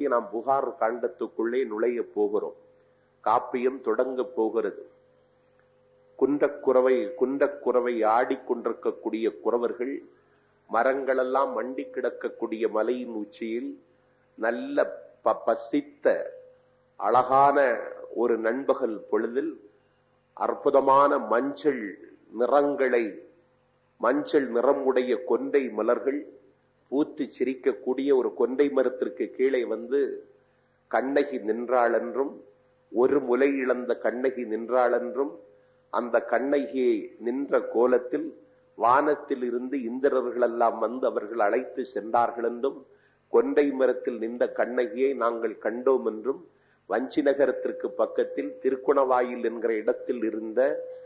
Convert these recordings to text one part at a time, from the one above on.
நோக்கி நாம் புகார் காண்டத்துக்குள்ளே நுழைய போகிறோம் காப்பியம் தொடங்க போகிறது குன்றக்குறவை குன்றக்குறவை ஆடிக்கொண்டிருக்கக்கூடிய குறவர்கள் மரங்களெல்லாம் மண்டி கிடக்கக்கூடிய மலையின் உச்சியில் நல்ல ப- பசித்த அழகான ஒரு நண்பகல் பொழுதில் அற்புதமான மஞ்சள் நிறங்களை மஞ்சள் நிறமுடைய கொண்டை மலர்கள் பூத்து சிரிக்கக்கூடிய ஒரு கொண்டை மரத்திற்கு கீழே வந்து கண்ணகி நின்றாள் என்றும் ஒரு முலை இழந்த கண்ணகி நின்றாள் என்றும் அந்த கண்ணகியை நின்ற கோலத்தில் வானத்தில் இருந்து இந்திரர்களெல்லாம் வந்து அவர்கள் அழைத்து சென்றார்கள் என்றும் கொண்டை மரத்தில் நின்ற கண்ணகியை நாங்கள் கண்டோம் என்றும் வஞ்சி நகரத்திற்கு பக்கத்தில் திருக்குணவாயில் என்கிற இடத்தில் இருந்த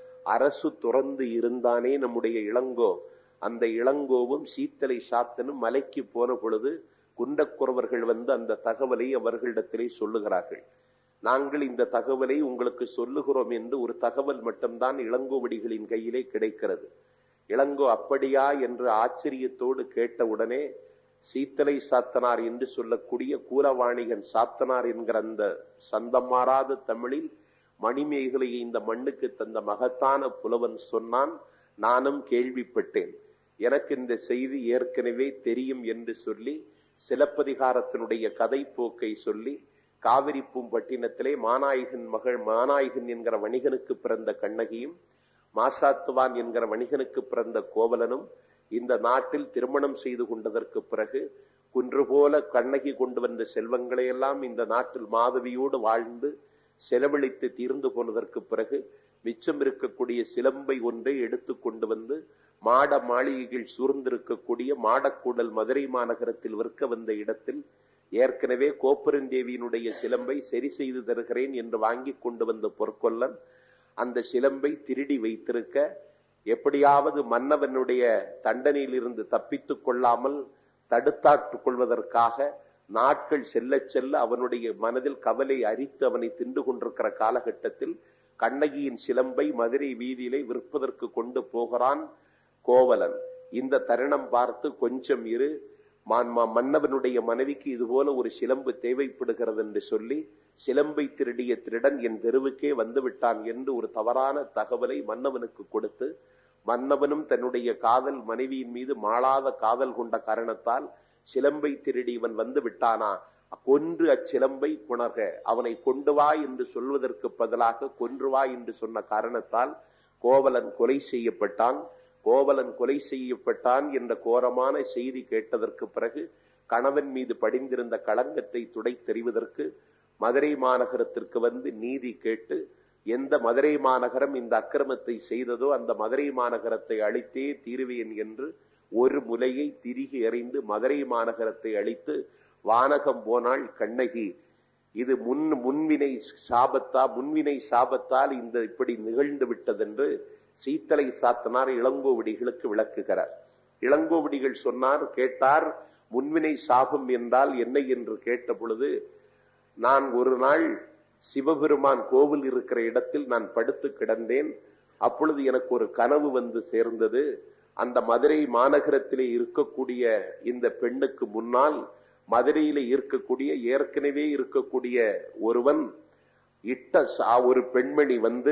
அரசு துறந்து இருந்தானே நம்முடைய இளங்கோ அந்த இளங்கோவும் சீத்தலை சாத்தனும் மலைக்கு போன பொழுது குண்டக்குறவர்கள் வந்து அந்த தகவலை அவர்களிடத்திலே சொல்லுகிறார்கள் நாங்கள் இந்த தகவலை உங்களுக்கு சொல்லுகிறோம் என்று ஒரு தகவல் மட்டும்தான் இளங்கோவடிகளின் கையிலே கிடைக்கிறது இளங்கோ அப்படியா என்று ஆச்சரியத்தோடு கேட்டவுடனே சீத்தலை சாத்தனார் என்று சொல்லக்கூடிய கூலவாணிகன் சாத்தனார் என்கிற அந்த சந்தம் மாறாத தமிழில் மணிமேகலையை இந்த மண்ணுக்கு தந்த மகத்தான புலவன் சொன்னான் நானும் கேள்விப்பட்டேன் எனக்கு இந்த செய்தி ஏற்கனவே தெரியும் என்று சொல்லி சிலப்பதிகாரத்தினுடைய கதை போக்கை சொல்லி காவிரி பூம்பட்டினத்திலே மாநாயகன் மகள் மாநாயகன் என்கிற வணிகனுக்கு பிறந்த கண்ணகியும் மாசாத்துவான் என்கிற வணிகனுக்கு பிறந்த கோவலனும் இந்த நாட்டில் திருமணம் செய்து கொண்டதற்கு பிறகு குன்று போல கண்ணகி கொண்டு வந்த செல்வங்களை எல்லாம் இந்த நாட்டில் மாதவியோடு வாழ்ந்து செலவழித்து தீர்ந்து போனதற்கு பிறகு மிச்சம் இருக்கக்கூடிய சிலம்பை ஒன்றை எடுத்து கொண்டு வந்து மாட மாளிகைகள் சூழ்ந்திருக்கக்கூடிய மாடக்கூடல் மதுரை மாநகரத்தில் விற்க வந்த இடத்தில் ஏற்கனவே கோப்பெருந்தேவியினுடைய சிலம்பை சரி செய்து தருகிறேன் என்று வாங்கி கொண்டு வந்த பொற்கொல்லன் அந்த சிலம்பை திருடி வைத்திருக்க எப்படியாவது மன்னவனுடைய தண்டனையிலிருந்து தப்பித்துக் கொள்ளாமல் தடுத்தாட்டுக் கொள்வதற்காக நாட்கள் செல்ல செல்ல அவனுடைய மனதில் கவலை அரித்து அவனை தின்று கொண்டிருக்கிற காலகட்டத்தில் கண்ணகியின் சிலம்பை மதுரை வீதியிலே விற்பதற்கு கொண்டு போகிறான் கோவலன் இந்த தருணம் பார்த்து கொஞ்சம் இரு மான்- ம- மன்னவனுடைய மனைவிக்கு இதுபோல ஒரு சிலம்பு தேவைப்படுகிறது என்று சொல்லி சிலம்பை திருடிய திருடன் என் தெருவுக்கே வந்து விட்டான் என்று ஒரு தவறான தகவலை மன்னவனுக்கு கொடுத்து மன்னவனும் தன்னுடைய காதல் மனைவியின் மீது மாளாத காதல் கொண்ட காரணத்தால் சிலம்பை திருடி இவன் வந்து விட்டானா கொன்று அச்சிலம்பை புணர்க அவனை கொண்டு வா என்று சொல்வதற்கு பதிலாக கொன்று வா என்று சொன்ன காரணத்தால் கோவலன் கொலை செய்யப்பட்டான் கோவலன் கொலை செய்யப்பட்டான் என்ற கோரமான செய்தி கேட்டதற்கு பிறகு கணவன் மீது படிந்திருந்த களங்கத்தை துடைத் தெரிவதற்கு மதுரை மாநகரத்திற்கு வந்து நீதி கேட்டு எந்த மதுரை மாநகரம் இந்த அக்கிரமத்தை செய்ததோ அந்த மதுரை மாநகரத்தை அழித்தே தீருவேன் என்று ஒரு முலையை திருகி எறிந்து மதுரை மாநகரத்தை அழித்து வானகம் போனாள் கண்ணகி இது முன் முன்வினை சாபத்தா முன்வினை சாபத்தால் இந்த இப்படி நிகழ்ந்து விட்டதென்று சீத்தலை சாத்தனார் இளங்கோவடிகளுக்கு விளக்குகிறார் இளங்கோவடிகள் சொன்னார் கேட்டார் முன்வினை சாபம் என்றால் என்ன என்று கேட்ட பொழுது நான் ஒரு நாள் சிவபெருமான் கோவில் இருக்கிற இடத்தில் நான் படுத்து கிடந்தேன் அப்பொழுது எனக்கு ஒரு கனவு வந்து சேர்ந்தது அந்த மதுரை மாநகரத்திலே இருக்கக்கூடிய இந்த பெண்ணுக்கு முன்னால் மதுரையிலே இருக்கக்கூடிய ஏற்கனவே இருக்கக்கூடிய ஒருவன் இட்ட சா- ஒரு பெண்மணி வந்து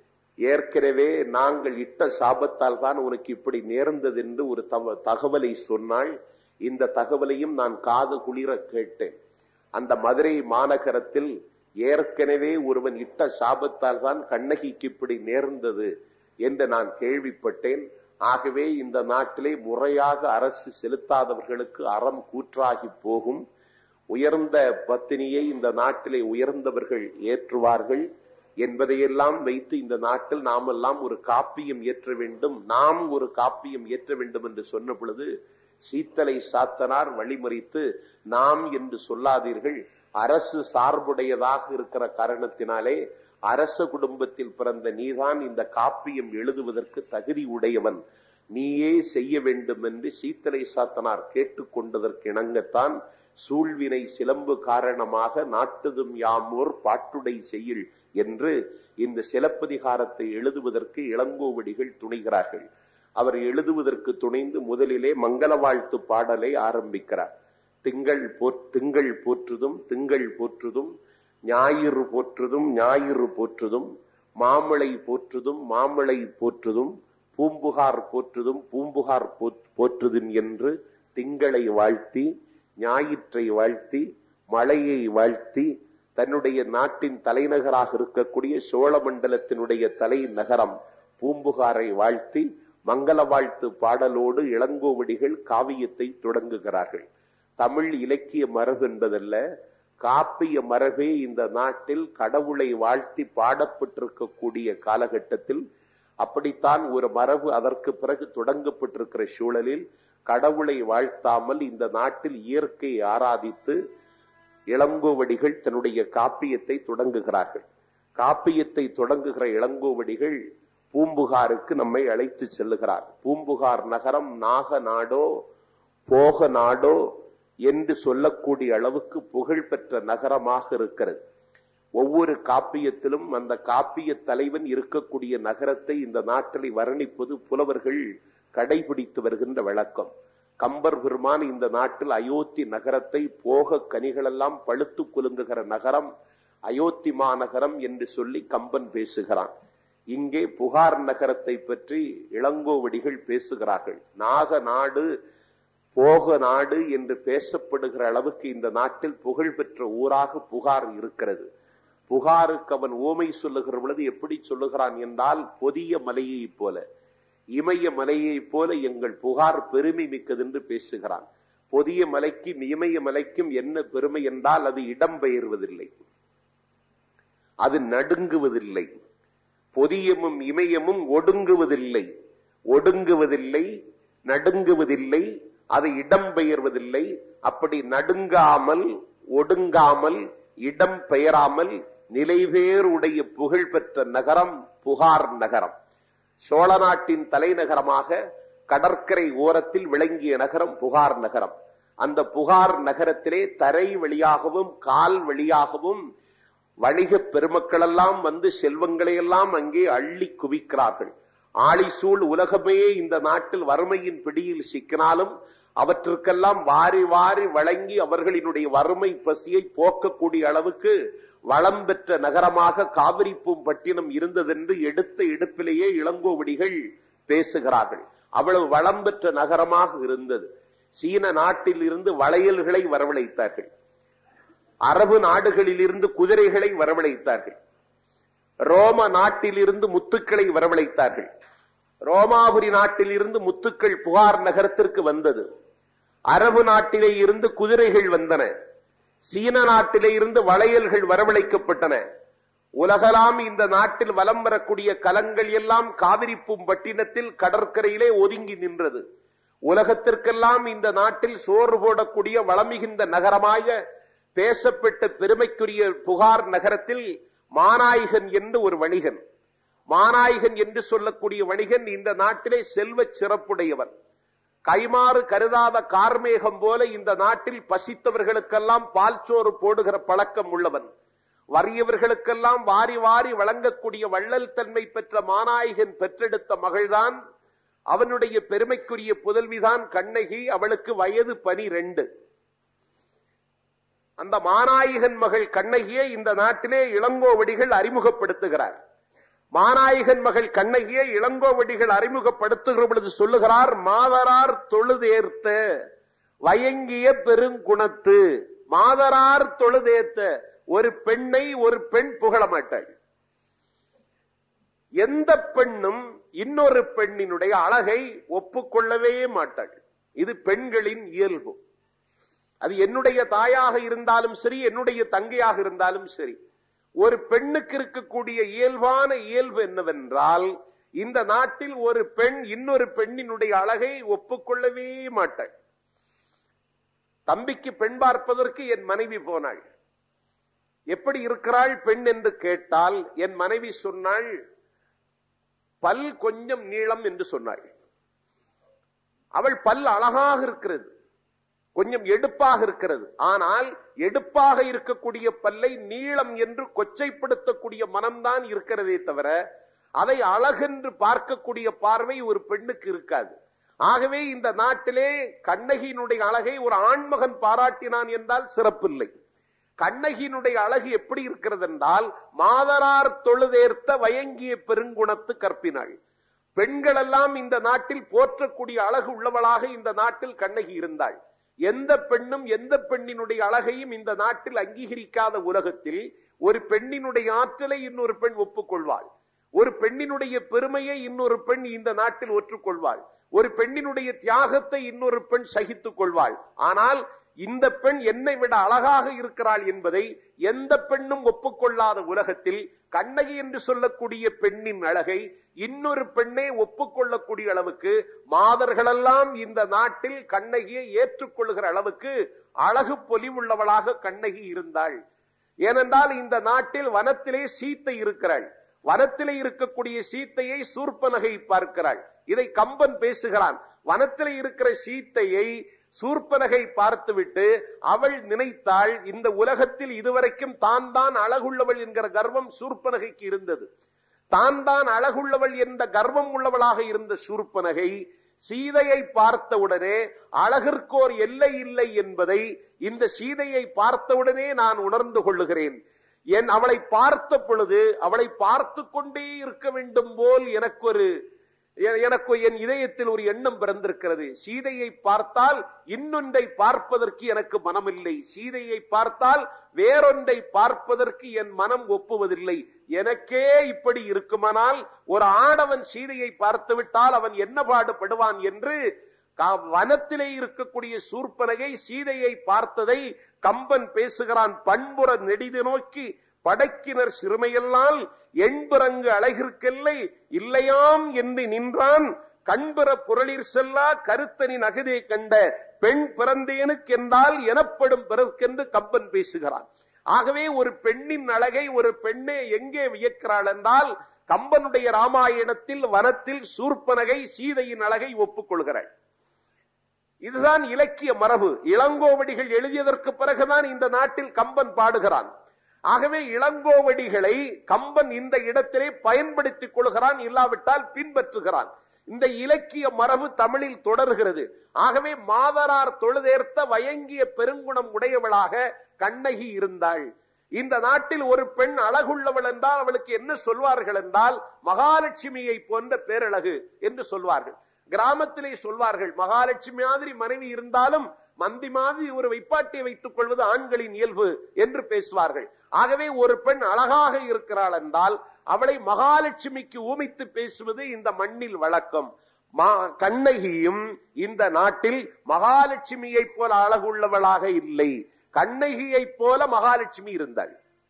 ஏற்கனவே நாங்கள் இட்ட சாபத்தால் தான் உனக்கு இப்படி நேர்ந்தது என்று ஒரு தவ- தகவலை சொன்னாள் இந்த தகவலையும் நான் காது குளிர கேட்டேன் அந்த மதுரை மாநகரத்தில் ஏற்கனவே ஒருவன் இட்ட சாபத்தால் தான் கண்ணகிக்கு இப்படி நேர்ந்தது என்று நான் கேள்விப்பட்டேன் ஆகவே இந்த நாட்டிலே முறையாக அரசு செலுத்தாதவர்களுக்கு அறம் கூற்றாகி போகும் உயர்ந்த பத்தினியை இந்த நாட்டிலே உயர்ந்தவர்கள் ஏற்றுவார்கள் என்பதையெல்லாம் வைத்து இந்த நாட்டில் நாமெல்லாம் ஒரு காப்பியம் ஏற்ற வேண்டும் நாம் ஒரு காப்பியம் ஏற்ற வேண்டும் என்று சொன்ன பொழுது சீத்தலை சாத்தனார் வழிமறித்து நாம் என்று சொல்லாதீர்கள் அரசு சார்புடையதாக இருக்கிற காரணத்தினாலே அரச குடும்பத்தில் பிறந்த நீதான் இந்த காப்பியம் எழுதுவதற்கு தகுதி உடையவன் நீயே செய்ய வேண்டும் என்று சீத்தலை சாத்தனார் கேட்டுக்கொண்டதற்கு இணங்கத்தான் சூழ்வினை சிலம்பு காரணமாக நாட்டுதும் யாமோர் பாட்டுடை செய்யுள் என்று இந்த சிலப்பதிகாரத்தை எழுதுவதற்கு இளங்கோவடிகள் துணிகிறார்கள் அவர் எழுதுவதற்கு துணிந்து முதலிலே மங்கள வாழ்த்து பாடலை ஆரம்பிக்கிறார் திங்கள் போற் திங்கள் போற்றுதும் திங்கள் போற்றுதும் ஞாயிறு போற்றுதும் ஞாயிறு போற்றுதும் மாமலை போற்றுதும் மாமலை போற்றுதும் பூம்புகார் போற்றுதும் பூம்புகார் போற்றுதும் என்று திங்களை வாழ்த்தி ஞாயிற்றை வாழ்த்தி மழையை வாழ்த்தி தன்னுடைய நாட்டின் தலைநகராக இருக்கக்கூடிய சோழமண்டலத்தினுடைய தலைநகரம் பூம்புகாரை வாழ்த்தி மங்கள வாழ்த்து பாடலோடு இளங்கோவடிகள் காவியத்தை தொடங்குகிறார்கள் தமிழ் இலக்கிய மரபு என்பதல்ல காப்பிய மரபே இந்த நாட்டில் கடவுளை வாழ்த்தி பாடப்பட்டிருக்கக்கூடிய காலகட்டத்தில் அப்படித்தான் ஒரு மரபு அதற்கு பிறகு தொடங்கப்பட்டிருக்கிற சூழலில் கடவுளை வாழ்த்தாமல் இந்த நாட்டில் இயற்கையை ஆராதித்து இளங்கோவடிகள் தன்னுடைய காப்பியத்தை தொடங்குகிறார்கள் காப்பியத்தை தொடங்குகிற இளங்கோவடிகள் பூம்புகாருக்கு நம்மை அழைத்து செல்லுகிறார் பூம்புகார் நகரம் நாக நாடோ போக நாடோ என்று சொல்லக்கூடிய அளவுக்கு புகழ் பெற்ற நகரமாக இருக்கிறது ஒவ்வொரு காப்பியத்திலும் அந்த காப்பிய தலைவன் இருக்கக்கூடிய நகரத்தை இந்த நாட்டில் வர்ணிப்பது புலவர்கள் கடைபிடித்து வருகின்ற வழக்கம் கம்பர் பெருமான் இந்த நாட்டில் அயோத்தி நகரத்தை போக கனிகளெல்லாம் பழுத்து குலுங்குகிற நகரம் அயோத்தி மாநகரம் என்று சொல்லி கம்பன் பேசுகிறான் இங்கே புகார் நகரத்தை பற்றி இளங்கோவடிகள் பேசுகிறார்கள் நாக நாடு போக நாடு என்று பேசப்படுகிற அளவுக்கு இந்த நாட்டில் புகழ் பெற்ற ஊராக புகார் இருக்கிறது புகாருக்கு அவன் ஓமை சொல்லுகிற பொழுது எப்படி சொல்லுகிறான் என்றால் பொதிய மலையை போல இமய மலையை போல எங்கள் புகார் பெருமை மிக்கது என்று பேசுகிறான் பொதிய மலைக்கும் இமய மலைக்கும் என்ன பெருமை என்றால் அது இடம்பெயர்வதில்லை அது நடுங்குவதில்லை பொதியமும் இமயமும் ஒடுங்குவதில்லை ஒடுங்குவதில்லை நடுங்குவதில்லை அது இடம்பெயர்வதில்லை அப்படி நடுங்காமல் ஒடுங்காமல் இடம் பெயராமல் நிலைவேறுடைய புகழ் பெற்ற நகரம் புகார் நகரம் சோழ நாட்டின் தலைநகரமாக கடற்கரை ஓரத்தில் விளங்கிய நகரம் புகார் நகரம் அந்த புகார் நகரத்திலே தரை வழியாகவும் கால் வழியாகவும் வணிக பெருமக்களெல்லாம் வந்து செல்வங்களை எல்லாம் அங்கே அள்ளி குவிக்கிறார்கள் ஆளிசூழ் உலகமே இந்த நாட்டில் வறுமையின் பிடியில் சிக்கினாலும் அவற்றுக்கெல்லாம் வாரி வாரி வழங்கி அவர்களினுடைய வறுமை பசியை போக்கக்கூடிய அளவுக்கு வளம் பெற்ற நகரமாக காவிரிப்பூம்பட்டினம் இருந்ததென்று எடுத்த எடுப்பிலேயே இளங்கோவடிகள் பேசுகிறார்கள் அவ்வளவு வளம் பெற்ற நகரமாக இருந்தது சீன நாட்டில் இருந்து வளையல்களை வரவழைத்தார்கள் அரபு நாடுகளில் இருந்து குதிரைகளை வரவழைத்தார்கள் ரோம நாட்டில் இருந்து முத்துக்களை வரவழைத்தார்கள் ரோமாபுரி நாட்டில் இருந்து முத்துக்கள் புகார் நகரத்திற்கு வந்தது அரபு நாட்டிலே இருந்து குதிரைகள் வந்தன சீன நாட்டிலே இருந்து வளையல்கள் வரவழைக்கப்பட்டன உலகலாம் இந்த நாட்டில் வலம் வரக்கூடிய கலங்கள் எல்லாம் காவிரிப்பூம் பட்டினத்தில் கடற்கரையிலே ஒதுங்கி நின்றது உலகத்திற்கெல்லாம் இந்த நாட்டில் சோறு போடக்கூடிய வளமிகுந்த நகரமாக பேசப்பட்ட பெருமைக்குரிய புகார் நகரத்தில் மாநாயகன் என்று ஒரு வணிகன் மாநாயகன் என்று சொல்லக்கூடிய வணிகன் இந்த நாட்டிலே செல்வ சிறப்புடையவன் கைமாறு கருதாத கார்மேகம் போல இந்த நாட்டில் பசித்தவர்களுக்கெல்லாம் பால் சோறு போடுகிற பழக்கம் உள்ளவன் வறியவர்களுக்கெல்லாம் வாரி வாரி வழங்கக்கூடிய வள்ளல் தன்மை பெற்ற மாநாயகன் பெற்றெடுத்த மகள்தான் அவனுடைய பெருமைக்குரிய புதல்விதான் கண்ணகி அவளுக்கு வயது பனிரெண்டு அந்த மாநாயகன் மகள் கண்ணகியை இந்த நாட்டிலே இளங்கோவடிகள் அறிமுகப்படுத்துகிறார் மாநாயகன் மகள் கண்ணகியை இளங்கோவடிகள் அறிமுகப்படுத்துகிற பொழுது சொல்லுகிறார் மாதரார் தொழுதேர்த்த வயங்கிய பெருங்குணத்து மாதரார் தொழுதேத்த ஒரு பெண்ணை ஒரு பெண் புகழ மாட்டாள் எந்த பெண்ணும் இன்னொரு பெண்ணினுடைய அழகை ஒப்புக்கொள்ளவே மாட்டாள் இது பெண்களின் இயல்பு அது என்னுடைய தாயாக இருந்தாலும் சரி என்னுடைய தங்கையாக இருந்தாலும் சரி ஒரு பெண்ணுக்கு இருக்கக்கூடிய இயல்பான இயல்பு என்னவென்றால் இந்த நாட்டில் ஒரு பெண் இன்னொரு பெண்ணினுடைய அழகை ஒப்புக்கொள்ளவே மாட்டாள் தம்பிக்கு பெண் பார்ப்பதற்கு என் மனைவி போனாள் எப்படி இருக்கிறாள் பெண் என்று கேட்டால் என் மனைவி சொன்னாள் பல் கொஞ்சம் நீளம் என்று சொன்னாள் அவள் பல் அழகாக இருக்கிறது கொஞ்சம் எடுப்பாக இருக்கிறது ஆனால் எடுப்பாக இருக்கக்கூடிய பல்லை நீளம் என்று கொச்சைப்படுத்தக்கூடிய மனம்தான் இருக்கிறதே தவிர அதை அழகென்று பார்க்கக்கூடிய பார்வை ஒரு பெண்ணுக்கு இருக்காது ஆகவே இந்த நாட்டிலே கண்ணகியினுடைய அழகை ஒரு ஆண்மகன் பாராட்டினான் என்றால் சிறப்பில்லை கண்ணகியினுடைய அழகு எப்படி இருக்கிறது என்றால் மாதரார் தொழுதேர்த்த வயங்கிய பெருங்குணத்து கற்பினாள் பெண்கள் எல்லாம் இந்த நாட்டில் போற்றக்கூடிய அழகு உள்ளவளாக இந்த நாட்டில் கண்ணகி இருந்தாள் எந்த பெண்ணும் எந்த பெண்ணினுடைய அழகையும் இந்த நாட்டில் அங்கீகரிக்காத உலகத்தில் ஒரு பெண்ணினுடைய ஆற்றலை இன்னொரு பெண் ஒப்புக்கொள்வாள் ஒரு பெண்ணினுடைய பெருமையை இன்னொரு பெண் இந்த நாட்டில் ஒற்றுக்கொள்வாள் ஒரு பெண்ணினுடைய தியாகத்தை இன்னொரு பெண் சகித்துக் கொள்வாள் ஆனால் இந்த பெண் என்னை விட அழகாக இருக்கிறாள் என்பதை எந்த பெண்ணும் ஒப்புக்கொள்ளாத உலகத்தில் கண்ணகி என்று சொல்லக்கூடிய பெண்ணின் அழகை இன்னொரு பெண்ணை ஒப்புக்கொள்ளக்கூடிய அளவுக்கு மாதர்களெல்லாம் இந்த நாட்டில் கண்ணகியை ஏற்றுக்கொள்கிற அளவுக்கு அழகு பொலிவுள்ளவளாக கண்ணகி இருந்தாள் ஏனென்றால் இந்த நாட்டில் வனத்திலே சீத்தை இருக்கிறாள் வனத்திலே இருக்கக்கூடிய சீத்தையை சூர்பனகை பார்க்கிறாள் இதை கம்பன் பேசுகிறான் வனத்திலே இருக்கிற சீத்தையை சூர்பனகை பார்த்துவிட்டு அவள் நினைத்தாள் இந்த உலகத்தில் இதுவரைக்கும் தான் தான் அழகுள்ளவள் என்கிற கர்வம் சூர்பனகைக்கு இருந்தது தான் தான் அழகுள்ளவள் என்ற கர்வம் உள்ளவளாக இருந்த சூர்பனகை சீதையை பார்த்தவுடனே அழகிற்கோர் எல்லை இல்லை என்பதை இந்த சீதையை பார்த்தவுடனே நான் உணர்ந்து கொள்ளுகிறேன் என் அவளை பார்த்த பொழுது அவளை பார்த்து கொண்டே இருக்க வேண்டும் போல் எனக்கு ஒரு எனக்கு என் இதயத்தில் ஒரு எண்ணம் பிறந்திருக்கிறது சீதையை பார்த்தால் இன்னொன்றை பார்ப்பதற்கு எனக்கு மனமில்லை சீதையை பார்த்தால் வேறொன்றை பார்ப்பதற்கு என் மனம் ஒப்புவதில்லை எனக்கே இப்படி இருக்குமானால் ஒரு ஆடவன் சீதையை பார்த்து விட்டால் அவன் என்ன பாடுபடுவான் என்று வனத்திலே இருக்கக்கூடிய சூர்பனகை சீதையை பார்த்ததை கம்பன் பேசுகிறான் பண்புற நெடிது நோக்கி படைக்கினர் சிறுமையெல்லாம் எண்புறங்கு அழகிற்கெல்லை இல்லையாம் என்று நின்றான் கண்புற புரளிர் செல்லா கருத்தனின் அகதே கண்ட பெண் பிறந்தேனுக்கென்றால் எனப்படும் பிறர்க்கென்று கம்பன் பேசுகிறான் ஆகவே ஒரு பெண்ணின் அழகை ஒரு பெண்ணே எங்கே வியக்கிறாள் என்றால் கம்பனுடைய ராமாயணத்தில் வனத்தில் சூர்பனகை சீதையின் அழகை ஒப்புக்கொள்கிறாள் இதுதான் இலக்கிய மரபு இளங்கோவடிகள் எழுதியதற்கு பிறகுதான் இந்த நாட்டில் கம்பன் பாடுகிறான் ஆகவே இளங்கோவடிகளை கம்பன் இந்த இடத்திலே பயன்படுத்திக் கொள்கிறான் இல்லாவிட்டால் பின்பற்றுகிறான் இந்த இலக்கிய மரபு தமிழில் தொடர்கிறது ஆகவே மாதரார் தொழுதேர்த்த வயங்கிய பெருங்குணம் உடையவளாக கண்ணகி இருந்தாள் இந்த நாட்டில் ஒரு பெண் அழகுள்ளவள் என்றால் அவளுக்கு என்ன சொல்வார்கள் என்றால் மகாலட்சுமியை போன்ற பேரழகு என்று சொல்வார்கள் கிராமத்திலே சொல்வார்கள் மகாலட்சுமி மாதிரி மனைவி இருந்தாலும் மந்தி மாதிரி ஒரு வைப்பாட்டியை வைத்துக் கொள்வது ஆண்களின் இயல்பு என்று பேசுவார்கள் ஆகவே ஒரு பெண் அழகாக இருக்கிறாள் என்றால் அவளை மகாலட்சுமிக்கு ஊமித்து பேசுவது இந்த மண்ணில் வழக்கம் கண்ணகியும் இந்த நாட்டில் மகாலட்சுமியை போல அழகுள்ளவளாக இல்லை கண்ணகியை போல மகாலட்சுமி இருந்தாள்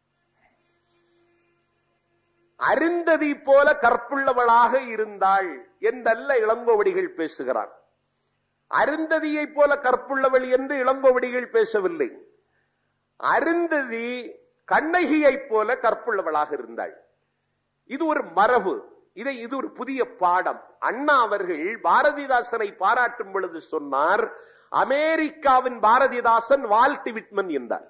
அருந்ததி போல கற்புள்ளவளாக இருந்தாள் என்றல்ல இளங்கோவடிகள் பேசுகிறார் அருந்ததியை போல கற்புள்ளவள் என்று இளங்கோவடிகள் பேசவில்லை அருந்ததி கண்ணகியை போல கற்புள்ளவளாக இருந்தாள் இது ஒரு மரபு இதை இது ஒரு புதிய பாடம் அண்ணா அவர்கள் பாரதிதாசனை பாராட்டும் பொழுது சொன்னார் அமெரிக்காவின் பாரதிதாசன் வால்ட் விட்மன் என்றார்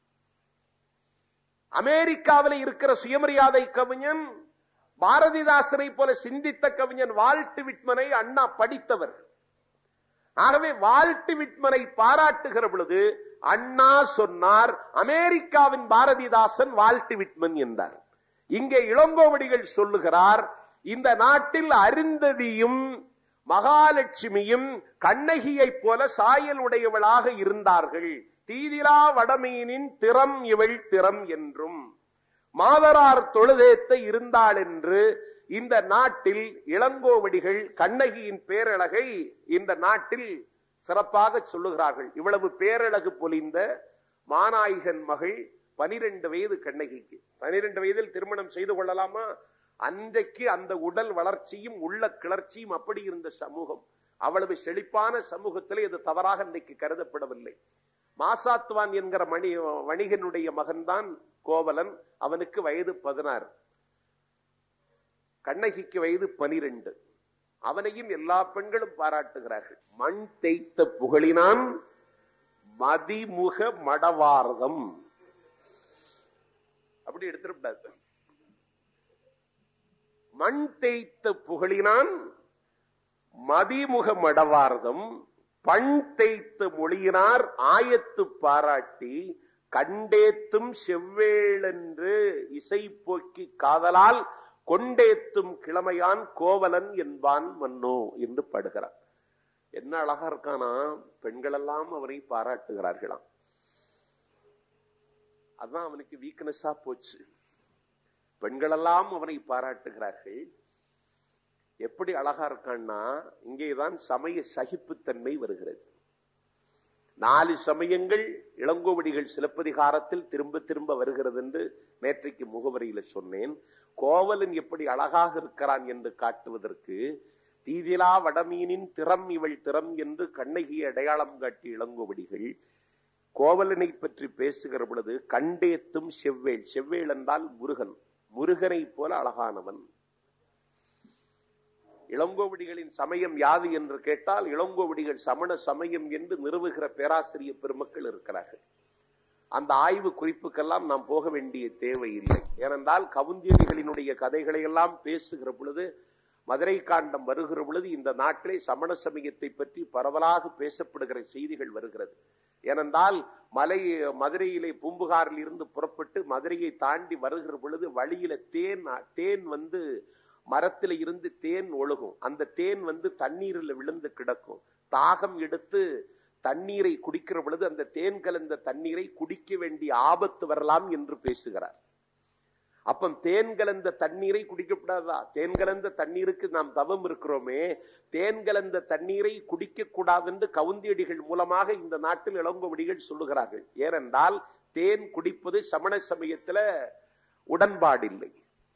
அமெரிக்காவில் இருக்கிற சுயமரியாதை கவிஞன் பாரதிதாசனை போல சிந்தித்த கவிஞன் வால்ட் விட்மனை அண்ணா படித்தவர் ஆகவே வால்ட் விட்மனை பாராட்டுகிற பொழுது அண்ணா சொன்னார் அமெரிக்காவின் பாரதிதாசன் வால்ட் விட்மன் என்றார் இங்கே இளங்கோவடிகள் சொல்லுகிறார் இந்த நாட்டில் அருந்ததியும் மகாலட்சுமியும் கண்ணகியை போல சாயல் உடையவளாக இருந்தார்கள் தீதிலா வடமீனின் திறம் இவள் திறம் என்றும் மாதரார் தொழுதேத்த இருந்தாள் என்று இந்த நாட்டில் இளங்கோவடிகள் கண்ணகியின் பேரழகை இந்த நாட்டில் சிறப்பாக சொல்லுகிறார்கள் இவ்வளவு பேரழகு பொலிந்த மாநாயகன் மகள் பனிரெண்டு வயது கண்ணகிக்கு பனிரெண்டு வயதில் திருமணம் செய்து கொள்ளலாமா அன்றைக்கு அந்த உடல் வளர்ச்சியும் உள்ள கிளர்ச்சியும் அப்படி இருந்த சமூகம் அவ்வளவு செழிப்பான சமூகத்திலே இது தவறாக இன்றைக்கு கருதப்படவில்லை மாசாத்துவான் என்கிற மணி வணிகனுடைய மகன்தான் கோவலன் அவனுக்கு வயது பதினாறு கண்ணகிக்கு வயது பனிரெண்டு அவனையும் எல்லா பெண்களும் பாராட்டுகிறார்கள் மண் தேய்த்த புகழினான் மதிமுக மடவாரதம் அப்படி எடுத்துக்கூடாது மண் தேய்த்த புகழினான் மதிமுக மடவார்தம் பண் தேய்த்து மொழியினார் ஆயத்து பாராட்டி கண்டேத்தும் செவ்வேளென்று இசை போக்கி காதலால் கொண்டேத்தும் கிழமையான் கோவலன் என்பான் மன்னோ என்று பாடுகிறார் என்ன அழகா இருக்கானா பெண்கள் எல்லாம் அவனை பாராட்டுகிறார்களாம் அதான் அவனுக்கு வீக்னஸா போச்சு பெண்களெல்லாம் அவனை பாராட்டுகிறார்கள் எப்படி அழகா இருக்கான்னா இங்கேதான் சமய சகிப்புத்தன்மை வருகிறது நாலு சமயங்கள் இளங்கோவடிகள் சிலப்பதிகாரத்தில் திரும்ப திரும்ப வருகிறது என்று நேற்றைக்கு முகவரியில சொன்னேன் கோவலன் எப்படி அழகாக இருக்கிறான் என்று காட்டுவதற்கு தீதிலா வடமீனின் திறம் இவள் திறம் என்று கண்ணகி அடையாளம் காட்டி இளங்கோவடிகள் கோவலனை பற்றி பேசுகிற பொழுது கண்டேத்தும் செவ்வேள் செவ்வேள் என்றால் முருகன் முருகனை போல அழகானவன் இளங்கோவடிகளின் சமயம் யாது என்று கேட்டால் இளங்கோவடிகள் சமண சமயம் என்று நிறுவுகிற பேராசிரியர் பெருமக்கள் இருக்கிறார்கள் அந்த ஆய்வு குறிப்புக்கெல்லாம் நாம் போக வேண்டிய தேவையில்லை ஏனென்றால் கவுந்தியடிகளினுடைய கதைகளை எல்லாம் பேசுகிற பொழுது மதுரை காண்டம் வருகிற பொழுது இந்த நாட்டிலே சமண சமயத்தை பற்றி பரவலாக பேசப்படுகிற செய்திகள் வருகிறது ஏனென்றால் மலை மதுரையிலே பூம்புகாரில் இருந்து புறப்பட்டு மதுரையை தாண்டி வருகிற பொழுது வழியில தேன் தேன் வந்து மரத்துல இருந்து தேன் ஒழுகும் அந்த தேன் வந்து தண்ணீரில் விழுந்து கிடக்கும் தாகம் எடுத்து தண்ணீரை குடிக்கிற பொழுது அந்த தேன் கலந்த தண்ணீரை குடிக்க வேண்டிய ஆபத்து வரலாம் என்று பேசுகிறார் அப்ப தேன் கலந்த தண்ணீரை குடிக்கப்படாதா தேன் கலந்த தண்ணீருக்கு நாம் தவம் இருக்கிறோமே தேன் கலந்த தண்ணீரை குடிக்க கூடாது என்று கவுந்தியடிகள் மூலமாக இந்த நாட்டில் இளங்கோவடிகள் சொல்லுகிறார்கள் ஏனென்றால் தேன் குடிப்பது சமண சமயத்துல உடன்பாடில்லை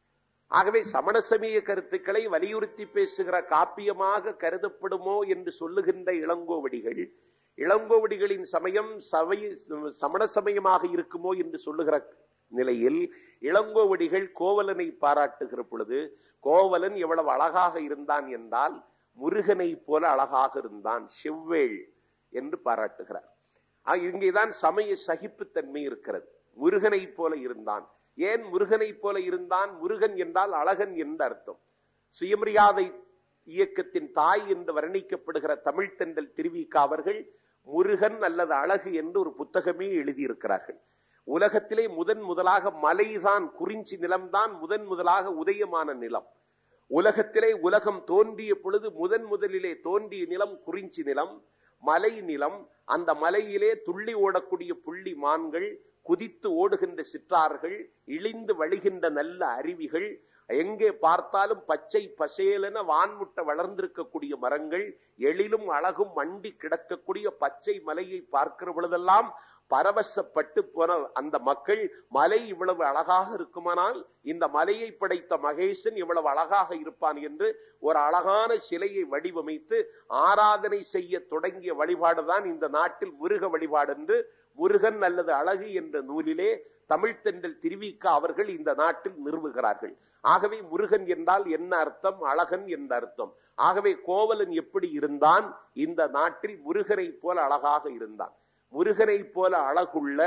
ஆகவே சமண சமய கருத்துக்களை வலியுறுத்தி பேசுகிற காப்பியமாக கருதப்படுமோ என்று சொல்லுகின்ற இளங்கோவடிகள் இளங்கோவடிகளின் சமயம் சபை சமண சமயமாக இருக்குமோ என்று சொல்லுகிற நிலையில் இளங்கோவடிகள் கோவலனை பாராட்டுகிற பொழுது கோவலன் எவ்வளவு அழகாக இருந்தான் என்றால் முருகனை போல அழகாக இருந்தான் செவ்வேள் என்று பாராட்டுகிறார் இங்கேதான் சமய சகிப்புத்தன்மை இருக்கிறது முருகனை போல இருந்தான் ஏன் முருகனை போல இருந்தான் முருகன் என்றால் அழகன் என்று அர்த்தம் சுயமரியாதை இயக்கத்தின் தாய் என்று வர்ணிக்கப்படுகிற தமிழ் தென்றல் திருவிக்கா அவர்கள் முருகன் அல்லது அழகு என்று ஒரு புத்தகமே எழுதியிருக்கிறார்கள் உலகத்திலே முதன் முதலாக மலைதான் குறிஞ்சி நிலம்தான் முதன் முதலாக உதயமான நிலம் உலகத்திலே உலகம் தோன்றிய பொழுது முதன் முதலிலே தோன்றிய நிலம் குறிஞ்சி நிலம் மலை நிலம் அந்த மலையிலே துள்ளி ஓடக்கூடிய புள்ளி மான்கள் குதித்து ஓடுகின்ற சிற்றார்கள் இழிந்து வழிகின்ற நல்ல அருவிகள் எங்கே பார்த்தாலும் பச்சை பசேலென வான்முட்ட வளர்ந்திருக்கக்கூடிய மரங்கள் எழிலும் அழகும் மண்டி கிடக்கக்கூடிய பச்சை மலையை பார்க்கிற பொழுதெல்லாம் பரவசப்பட்டு போன அந்த மக்கள் மலை இவ்வளவு அழகாக இருக்குமானால் இந்த மலையை படைத்த மகேசன் இவ்வளவு அழகாக இருப்பான் என்று ஒரு அழகான சிலையை வடிவமைத்து ஆராதனை செய்ய தொடங்கிய வழிபாடுதான் இந்த நாட்டில் முருக வழிபாடு என்று முருகன் அல்லது அழகு என்ற நூலிலே தமிழ்த்தென்றல் திருவிக்க அவர்கள் இந்த நாட்டில் நிறுவுகிறார்கள் ஆகவே முருகன் என்றால் என்ன அர்த்தம் அழகன் என்ற அர்த்தம் ஆகவே கோவலன் எப்படி இருந்தான் இந்த நாட்டில் முருகனை போல அழகாக இருந்தான் முருகனை போல அழகுள்ள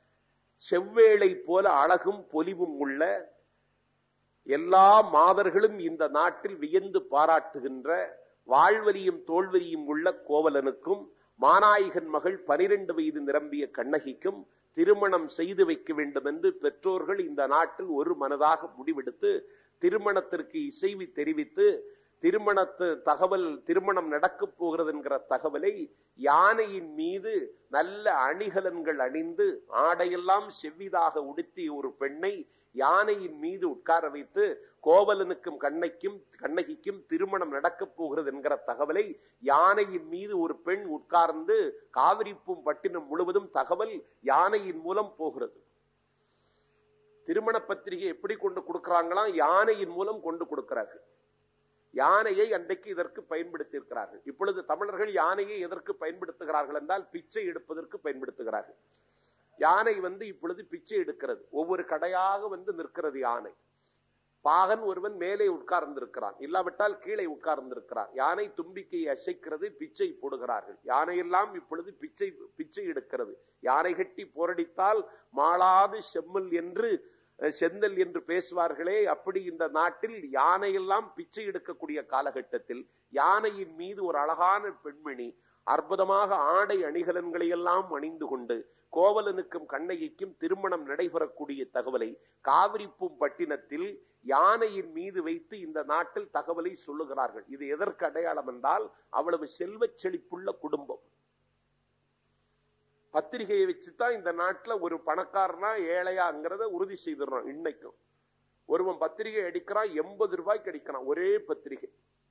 செவ்வேளை போல அழகும் பொலிவும் உள்ள எல்லா மாதர்களும் இந்த நாட்டில் வியந்து பாராட்டுகின்ற வாழ்வலியும் தோல்வலியும் உள்ள கோவலனுக்கும் மாநாயகன் மகள் பனிரெண்டு வயது நிரம்பிய கண்ணகிக்கும் திருமணம் செய்து வைக்க வேண்டும் என்று பெற்றோர்கள் இந்த நாட்டில் ஒரு மனதாக முடிவெடுத்து திருமணத்திற்கு இசைவு தெரிவித்து திருமணத்து தகவல் திருமணம் நடக்கப் போகிறது என்கிற தகவலை யானையின் மீது நல்ல அணிகலன்கள் அணிந்து ஆடையெல்லாம் செவ்விதாக உடுத்திய ஒரு பெண்ணை யானையின் மீது உட்கார வைத்து கோவலனுக்கும் கண்ணைக்கும் கண்ணகிக்கும் திருமணம் நடக்கப் போகிறது என்கிற தகவலை யானையின் மீது ஒரு பெண் உட்கார்ந்து காவிரிப்பூம் பட்டினம் முழுவதும் தகவல் யானையின் மூலம் போகிறது திருமண பத்திரிகை எப்படி கொண்டு கொடுக்கிறாங்களாம் யானையின் மூலம் கொண்டு கொடுக்கிறார்கள் யானையை அன்றைக்கு இதற்கு பயன்படுத்தி இருக்கிறார்கள் இப்பொழுது தமிழர்கள் யானையை எதற்கு பயன்படுத்துகிறார்கள் என்றால் பிச்சை எடுப்பதற்கு பயன்படுத்துகிறார்கள் யானை வந்து இப்பொழுது பிச்சை எடுக்கிறது ஒவ்வொரு கடையாக வந்து நிற்கிறது யானை பாகன் ஒருவன் மேலே உட்கார்ந்திருக்கிறான் இல்லாவிட்டால் கீழே உட்கார்ந்திருக்கிறான் யானை தும்பிக்கையை அசைக்கிறது பிச்சை போடுகிறார்கள் யானையெல்லாம் இப்பொழுது பிச்சை பிச்சை எடுக்கிறது யானை கட்டி போரடித்தால் மாளாது செம்மல் என்று அஹ், செந்தல் என்று பேசுவார்களே அப்படி இந்த நாட்டில் யானையெல்லாம் பிச்சை எடுக்கக்கூடிய காலகட்டத்தில் யானையின் மீது ஒரு அழகான பெண்மணி அற்புதமாக ஆடை அணிகலன்களை எல்லாம் அணிந்து கொண்டு கோவலனுக்கும் கண்ணகிக்கும் திருமணம் நடைபெறக்கூடிய தகவலை காவிரிப்பூம் பட்டினத்தில் யானையின் மீது வைத்து இந்த நாட்டில் தகவலை சொல்லுகிறார்கள் இது எதற்கு அடையாளம் என்றால் அவ்வளவு செல்வச் செழிப்புள்ள குடும்பம் பத்திரிகையை வச்சுதான் இந்த நாட்டுல ஒரு பணக்காரனா ஏழையாங்கிறத உறுதி செய்திடறோம் இன்னைக்கும் ஒருவன் பத்திரிகை அடிக்கிறான் எண்பது ரூபாய்க்கு அடிக்கிறான் ஒரே பத்திரிகை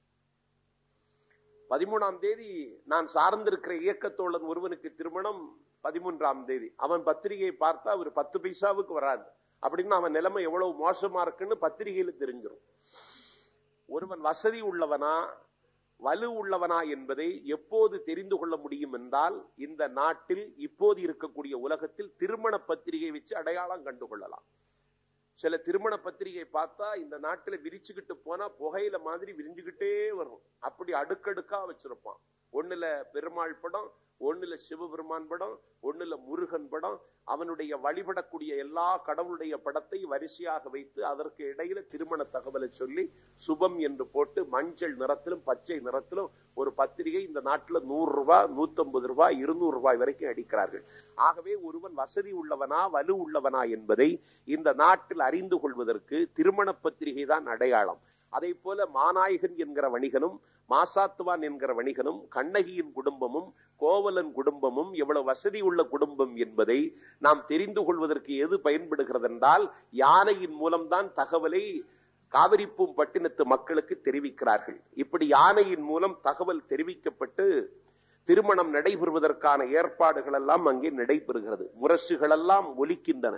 பதிமூணாம் தேதி நான் சார்ந்திருக்கிற இயக்கத்தோழன் ஒருவனுக்கு திருமணம் பதிமூன்றாம் தேதி அவன் பத்திரிகையை பார்த்தா ஒரு பத்து பைசாவுக்கு வராது அப்படின்னு அவன் நிலைமை எவ்வளவு மோசமா இருக்குன்னு பத்திரிகையில தெரிஞ்சிடும் ஒருவன் வசதி உள்ளவனா வலு உள்ளவனா என்பதை எப்போது தெரிந்து கொள்ள முடியும் என்றால் இந்த நாட்டில் இப்போது இருக்கக்கூடிய உலகத்தில் திருமண பத்திரிகை வச்சு அடையாளம் கண்டு கொள்ளலாம் சில திருமண பத்திரிகை பார்த்தா இந்த நாட்டுல விரிச்சுக்கிட்டு போனா புகையில மாதிரி விரிஞ்சுக்கிட்டே வரும் அப்படி அடுக்கடுக்கா வச்சிருப்பான் ஒண்ணுல பெருமாள் படம் ஒண்ணுல சிவபெருமான் படம் ஒண்ணுல முருகன் படம் அவனுடைய வழிபடக்கூடிய எல்லா கடவுளுடைய படத்தை வரிசையாக வைத்து அதற்கு இடையில திருமண தகவலை சொல்லி சுபம் என்று போட்டு மஞ்சள் நிறத்திலும் பச்சை நிறத்திலும் ஒரு பத்திரிகை இந்த நாட்டுல நூறு ரூபாய் நூத்தம்பது ரூபாய் இருநூறு ரூபாய் வரைக்கும் அடிக்கிறார்கள் ஆகவே ஒருவன் வசதி உள்ளவனா வலு உள்ளவனா என்பதை இந்த நாட்டில் அறிந்து கொள்வதற்கு திருமண பத்திரிகை தான் அடையாளம் அதை போல மாநாயகன் என்கிற வணிகனும் மாசாத்துவான் என்கிற வணிகனும் கண்ணகியின் குடும்பமும் கோவலன் குடும்பமும் எவ்வளவு வசதி உள்ள குடும்பம் என்பதை நாம் தெரிந்து கொள்வதற்கு எது பயன்படுகிறது என்றால் யானையின் மூலம்தான் தகவலை காவிரிப்பூம் பட்டினத்து மக்களுக்கு தெரிவிக்கிறார்கள் இப்படி யானையின் மூலம் தகவல் தெரிவிக்கப்பட்டு திருமணம் நடைபெறுவதற்கான ஏற்பாடுகள் எல்லாம் அங்கே நடைபெறுகிறது முரசுகள் எல்லாம் ஒலிக்கின்றன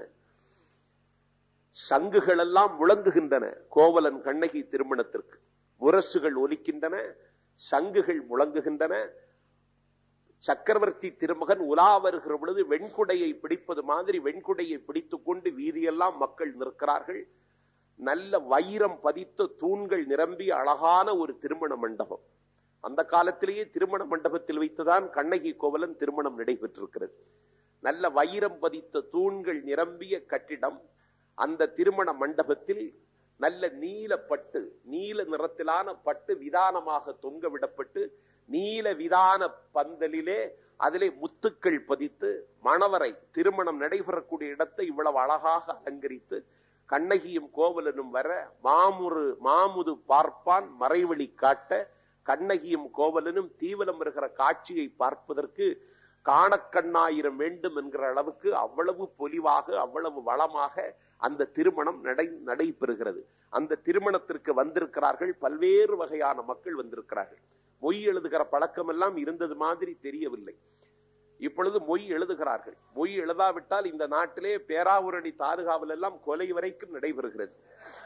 சங்குகள் எல்லாம் முழங்குகின்றன கோவலன் கண்ணகி திருமணத்திற்கு முரசுகள் ஒலிக்கின்றன சங்குகள் முழங்குகின்றன சக்கரவர்த்தி திருமகன் உலா வருகிற பொழுது வெண்குடையை பிடிப்பது மாதிரி வெண்குடையை பிடித்துக் கொண்டு வீதியெல்லாம் மக்கள் நிற்கிறார்கள் நல்ல வைரம் பதித்த தூண்கள் நிரம்பிய அழகான ஒரு திருமண மண்டபம் அந்த காலத்திலேயே திருமண மண்டபத்தில் வைத்துதான் கண்ணகி கோவலன் திருமணம் நடைபெற்றிருக்கிறது நல்ல வைரம் பதித்த தூண்கள் நிரம்பிய கட்டிடம் அந்த திருமண மண்டபத்தில் நல்ல நீல பட்டு நீல நிறத்திலான பட்டு விதானமாக தொங்க விடப்பட்டு நீல விதான பந்தலிலே அதிலே முத்துக்கள் பதித்து மணவரை திருமணம் நடைபெறக்கூடிய இடத்தை இவ்வளவு அழகாக அலங்கரித்து கண்ணகியும் கோவலனும் வர மாமுரு மாமுது பார்ப்பான் மறைவழி காட்ட கண்ணகியும் கோவலனும் தீவலம் வருகிற காட்சியை பார்ப்பதற்கு காணக்கண்ணாயிரம் வேண்டும் என்கிற அளவுக்கு அவ்வளவு பொலிவாக அவ்வளவு வளமாக அந்த திருமணம் நடை நடைபெறுகிறது அந்த திருமணத்திற்கு வந்திருக்கிறார்கள் பல்வேறு வகையான மக்கள் வந்திருக்கிறார்கள் மொய் எழுதுகிற பழக்கம் எல்லாம் இருந்தது மாதிரி தெரியவில்லை இப்பொழுது மொய் எழுதுகிறார்கள் மொய் எழுதாவிட்டால் இந்த நாட்டிலே பேராவூரணி தாலுகாவில் எல்லாம் கொலை வரைக்கும் நடைபெறுகிறது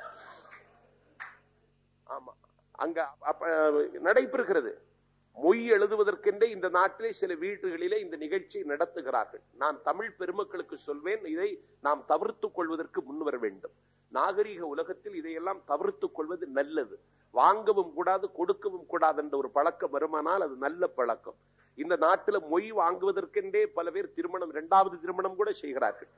ஆமா அங்க அப்ப நடைபெறுகிறது மொய் எழுதுவதற்கென்றே இந்த நாட்டிலே சில வீட்டுகளிலே இந்த நிகழ்ச்சி நடத்துகிறார்கள் நான் தமிழ் பெருமக்களுக்கு சொல்வேன் இதை நாம் தவிர்த்துக் கொள்வதற்கு முன்வர வேண்டும் நாகரீக உலகத்தில் இதையெல்லாம் தவிர்த்துக் கொள்வது நல்லது வாங்கவும் கூடாது கொடுக்கவும் கூடாது என்ற ஒரு பழக்கம் வருமானால் அது நல்ல பழக்கம் இந்த நாட்டில மொய் வாங்குவதற்கென்றே பல பேர் திருமணம் இரண்டாவது திருமணம் கூட செய்கிறார்கள்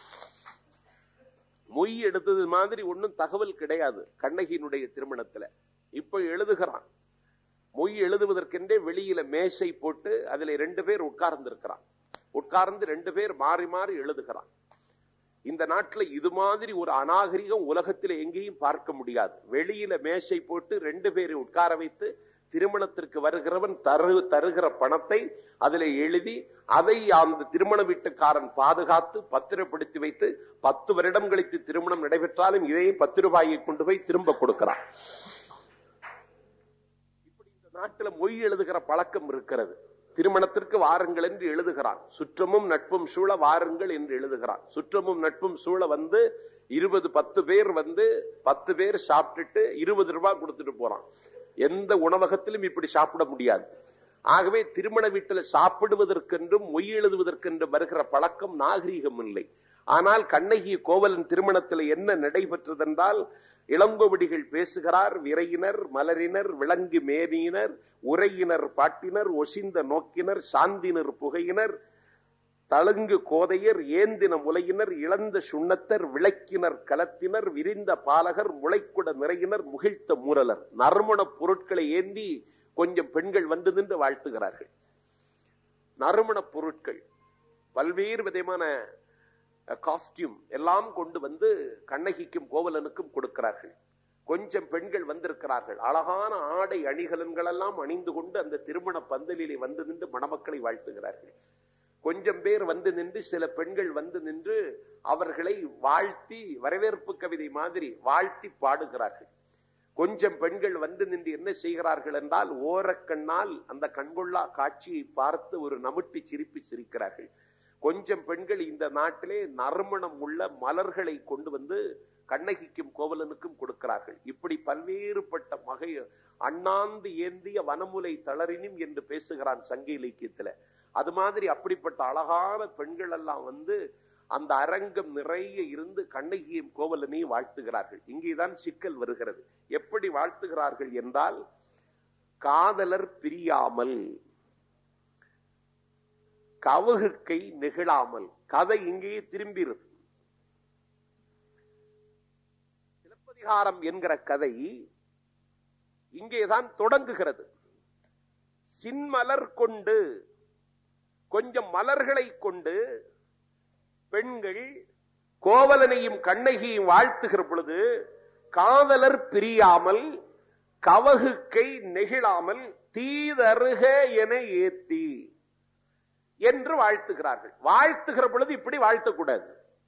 மொய் எடுத்தது மாதிரி ஒன்னும் தகவல் கிடையாது கண்ணகியினுடைய திருமணத்துல இப்ப எழுதுகிறான் மொய் எழுதுவதற்கென்றே வெளியில மேசை போட்டு அதுல ரெண்டு பேர் உட்கார்ந்து இருக்கிறான் உட்கார்ந்து ரெண்டு பேர் மாறி மாறி எழுதுகிறான் இந்த நாட்டுல இது மாதிரி ஒரு அநாகரிகம் உலகத்தில் எங்கேயும் பார்க்க முடியாது வெளியில மேசை போட்டு ரெண்டு பேரை உட்கார வைத்து திருமணத்திற்கு வருகிறவன் தரு தருகிற பணத்தை அதில் எழுதி அதை அந்த திருமண வீட்டுக்காரன் பாதுகாத்து பத்திரப்படுத்தி வைத்து பத்து வருடம் கழித்து திருமணம் நடைபெற்றாலும் இதே பத்து ரூபாயை கொண்டு போய் திரும்ப கொடுக்கிறான் இப்படி இந்த நாட்டுல மொய் எழுதுகிற பழக்கம் இருக்கிறது திருமணத்திற்கு வாருங்கள் என்று எழுதுகிறான் சுற்றமும் நட்பும் சூழ வாருங்கள் என்று எழுதுகிறான் சுற்றமும் நட்பும் சூழ வந்து இருபது பத்து பேர் வந்து பத்து பேர் சாப்பிட்டுட்டு இருபது ரூபாய் கொடுத்துட்டு போறான் எந்த உணவகத்திலும் இப்படி சாப்பிட முடியாது ஆகவே திருமண வீட்டில் சாப்பிடுவதற்கென்றும் மொய் எழுதுவதற்கென்றும் வருகிற பழக்கம் நாகரீகம் இல்லை ஆனால் கண்ணகி கோவலன் திருமணத்தில் என்ன நடைபெற்றதென்றால் இளங்கோவடிகள் பேசுகிறார் விரையினர் மலரினர் விலங்கு மேனியினர் உரையினர் பாட்டினர் ஒசிந்த நோக்கினர் சாந்தினர் புகையினர் தழுங்கு கோதையர் ஏந்தின முலையினர் இழந்த சுண்ணத்தர் விளக்கினர் கலத்தினர் விரிந்த பாலகர் முளைக்குட நிறையினர் முகிழ்த்த மூரலர் நறுமணப் பொருட்களை ஏந்தி கொஞ்சம் பெண்கள் வந்து நின்று வாழ்த்துகிறார்கள் நறுமணப் பொருட்கள் பல்வேறு விதமான காஸ்டியூம் எல்லாம் கொண்டு வந்து கண்ணகிக்கும் கோவலனுக்கும் கொடுக்கிறார்கள் கொஞ்சம் பெண்கள் வந்திருக்கிறார்கள் அழகான ஆடை அணிகலன்கள் எல்லாம் அணிந்து கொண்டு அந்த திருமண பந்தலிலே வந்து நின்று மணமக்களை வாழ்த்துகிறார்கள் கொஞ்சம் பேர் வந்து நின்று சில பெண்கள் வந்து நின்று அவர்களை வாழ்த்தி வரவேற்பு கவிதை மாதிரி வாழ்த்தி பாடுகிறார்கள் கொஞ்சம் பெண்கள் வந்து நின்று என்ன செய்கிறார்கள் என்றால் ஓரக்கண்ணால் அந்த கண்கொள்ளா காட்சியை பார்த்து ஒரு நமிட்டு சிரிப்பு சிரிக்கிறார்கள் கொஞ்சம் பெண்கள் இந்த நாட்டிலே நறுமணம் உள்ள மலர்களை கொண்டு வந்து கண்ணகிக்கும் கோவலனுக்கும் கொடுக்கிறார்கள் இப்படி பல்வேறுபட்ட மகை அண்ணாந்து ஏந்திய வனமுலை தளரினும் என்று பேசுகிறான் சங்க இலக்கியத்துல அது மாதிரி அப்படிப்பட்ட அழகான பெண்கள் எல்லாம் வந்து அந்த அரங்கம் நிறைய இருந்து கண்ணகியும் கோவலனையும் வாழ்த்துகிறார்கள் இங்கேதான் சிக்கல் வருகிறது எப்படி வாழ்த்துகிறார்கள் என்றால் காதலர் பிரியாமல் கவுகுக்கை நெகிழாமல் கதை இங்கேயே திரும்பிருது சிலப்பதிகாரம் என்கிற கதை இங்கேதான் தொடங்குகிறது சின்மலர் கொண்டு கொஞ்சம் மலர்களை கொண்டு பெண்கள் கோவலனையும் கண்ணகியும் வாழ்த்துகிற பொழுது காதலர் பிரியாமல் கவகுக்கை நெகிழாமல் தீதருக என ஏத்தி என்று வாழ்த்துகிறார்கள் வாழ்த்துகிற பொழுது இப்படி வாழ்த்தக்கூடாது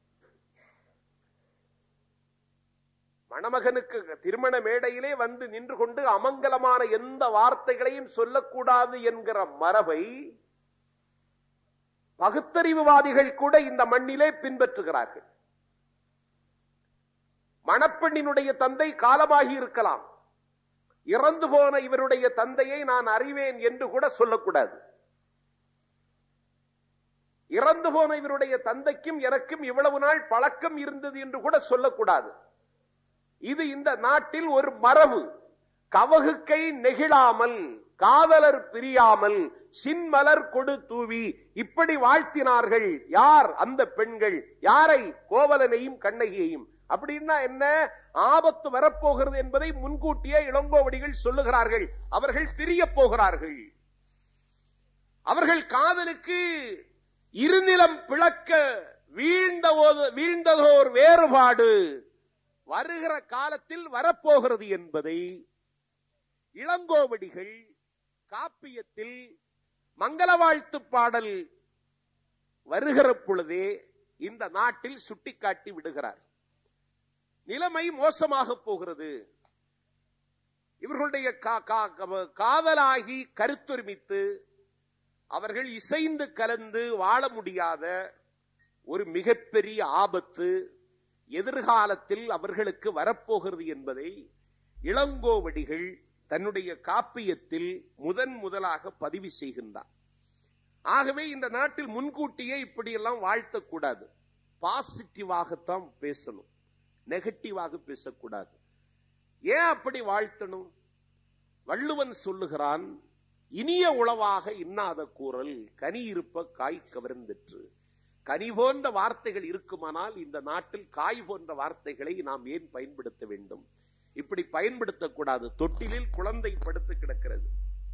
மணமகனுக்கு திருமண மேடையிலே வந்து நின்று கொண்டு அமங்கலமான எந்த வார்த்தைகளையும் சொல்லக்கூடாது என்கிற மரபை பகுத்தறிவுவாதிகள் கூட இந்த மண்ணிலே பின்பற்றுகிறார்கள் மணப்பெண்ணினுடைய தந்தை காலமாகி இருக்கலாம் இறந்து போன இவருடைய தந்தையை நான் அறிவேன் என்று கூட சொல்லக்கூடாது இறந்து போன இவருடைய தந்தைக்கும் எனக்கும் இவ்வளவு நாள் பழக்கம் இருந்தது என்று கூட சொல்லக்கூடாது இது இந்த நாட்டில் ஒரு மரபு கவகுக்கை நெகிழாமல் காதலர் பிரியாமல் சின்மலர் கொடு தூவி இப்படி வாழ்த்தினார்கள் யார் அந்த பெண்கள் யாரை கோவலனையும் கண்ணகியையும் அப்படின்னா என்ன ஆபத்து வரப்போகிறது என்பதை முன்கூட்டியே இளங்கோவடிகள் சொல்லுகிறார்கள் அவர்கள் பிரிய போகிறார்கள் அவர்கள் காதலுக்கு இருநிலம் பிளக்க வீழ்ந்த வீழ்ந்ததோர் வேறுபாடு வருகிற காலத்தில் வரப்போகிறது என்பதை இளங்கோவடிகள் காப்பியத்தில் மங்கள வாழ்த்து பாடல் வருகிற பொழுதே இந்த நாட்டில் சுட்டிக்காட்டி விடுகிறார் நிலைமை மோசமாக போகிறது இவர்களுடைய காதலாகி கருத்தொருமித்து அவர்கள் இசைந்து கலந்து வாழ முடியாத ஒரு மிகப்பெரிய ஆபத்து எதிர்காலத்தில் அவர்களுக்கு வரப்போகிறது என்பதை இளங்கோவடிகள் தன்னுடைய காப்பியத்தில் முதன் முதலாக பதிவு செய்கின்றார் ஆகவே இந்த நாட்டில் முன்கூட்டியே இப்படியெல்லாம் வாழ்த்தக்கூடாது பாசிட்டிவாகத்தான் பேசணும் நெகட்டிவாக பேசக்கூடாது ஏன் அப்படி வாழ்த்தணும் வள்ளுவன் சொல்லுகிறான் இனிய உளவாக இன்னாத கூறல் கனி இருப்ப காய் கவர்ந்திற்று கனி போன்ற வார்த்தைகள் இருக்குமானால் இந்த நாட்டில் காய் போன்ற வார்த்தைகளை நாம் ஏன் பயன்படுத்த வேண்டும் இப்படி பயன்படுத்தக்கூடாது தொட்டிலில் குழந்தை படுத்து கிடக்கிறது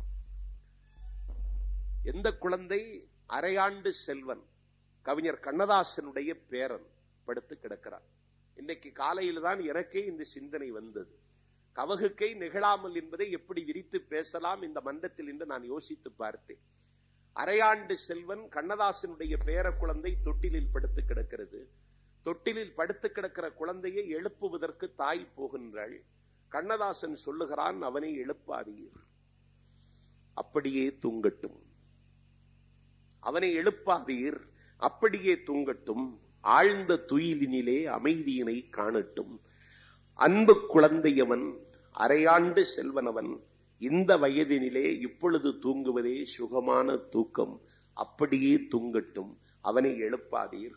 எந்த குழந்தை அரையாண்டு செல்வன் கவிஞர் கண்ணதாசனுடைய பேரன் படுத்து கிடக்கிறார் இன்னைக்கு காலையில் தான் எனக்கே இந்த சிந்தனை வந்தது கவகுக்கை நிகழாமல் என்பதை எப்படி விரித்து பேசலாம் இந்த மன்றத்தில் என்று நான் யோசித்து பார்த்தேன் அரையாண்டு செல்வன் கண்ணதாசனுடைய பேர குழந்தை தொட்டிலில் படுத்து கிடக்கிறது தொட்டிலில் படுத்து கிடக்கிற குழந்தையை எழுப்புவதற்கு தாய் போகின்றாள் கண்ணதாசன் சொல்லுகிறான் அவனை எழுப்பாதீர் அப்படியே தூங்கட்டும் அவனை எழுப்பாதீர் அப்படியே தூங்கட்டும் ஆழ்ந்த துயிலினிலே அமைதியினை காணட்டும் அன்பு குழந்தையவன் அரையாண்டு செல்வனவன் இந்த வயதினிலே இப்பொழுது தூங்குவதே சுகமான தூக்கம் அப்படியே தூங்கட்டும் அவனை எழுப்பாதீர்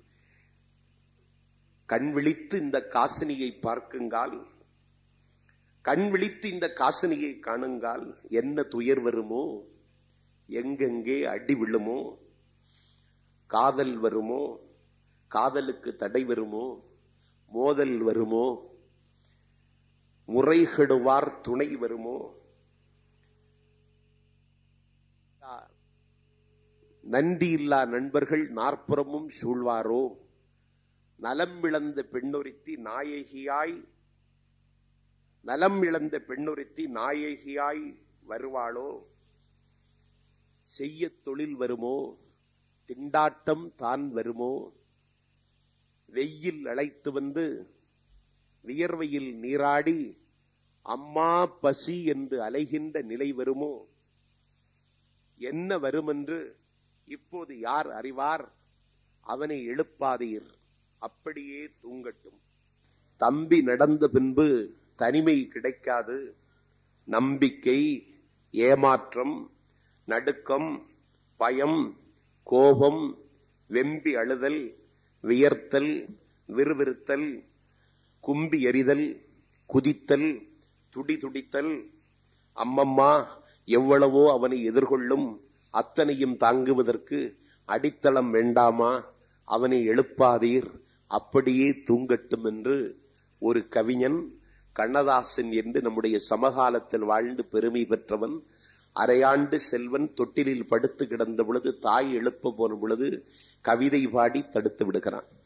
கண் விழித்து இந்த காசினியை பார்க்குங்கால் கண் விழித்து இந்த காசினியை காணுங்கால் என்ன துயர் வருமோ எங்கெங்கே அடி விழுமோ காதல் வருமோ காதலுக்கு தடை வருமோ மோதல் வருமோ முறைகெடுவார் துணை வருமோ நன்றி இல்லா நண்பர்கள் நாற்புறமும் சூழ்வாரோ நலம் இழந்த பெண்ணொருத்தி நாயகியாய் நலம் இழந்த பெண்ணொருத்தி நாயகியாய் வருவாளோ செய்ய தொழில் வருமோ திண்டாட்டம் தான் வருமோ வெயில் அழைத்து வந்து வியர்வையில் நீராடி அம்மா பசி என்று அலைகின்ற நிலை வருமோ என்ன வருமென்று இப்போது யார் அறிவார் அவனை எழுப்பாதீர் அப்படியே தூங்கட்டும் தம்பி நடந்த பின்பு தனிமை கிடைக்காது நம்பிக்கை ஏமாற்றம் நடுக்கம் பயம் கோபம் வெம்பி அழுதல் வியர்த்தல் விறுவிறுத்தல் கும்பி எறிதல் குதித்தல் துடி துடித்தல் அம்மம்மா எவ்வளவோ அவனை எதிர்கொள்ளும் அத்தனையும் தாங்குவதற்கு அடித்தளம் வேண்டாமா அவனை எழுப்பாதீர் அப்படியே தூங்கட்டும் என்று ஒரு கவிஞன் கண்ணதாசன் என்று நம்முடைய சமகாலத்தில் வாழ்ந்து பெருமை பெற்றவன் அரையாண்டு செல்வன் தொட்டிலில் படுத்து கிடந்த பொழுது தாய் எழுப்ப போன பொழுது கவிதை பாடி தடுத்து விடுகிறான்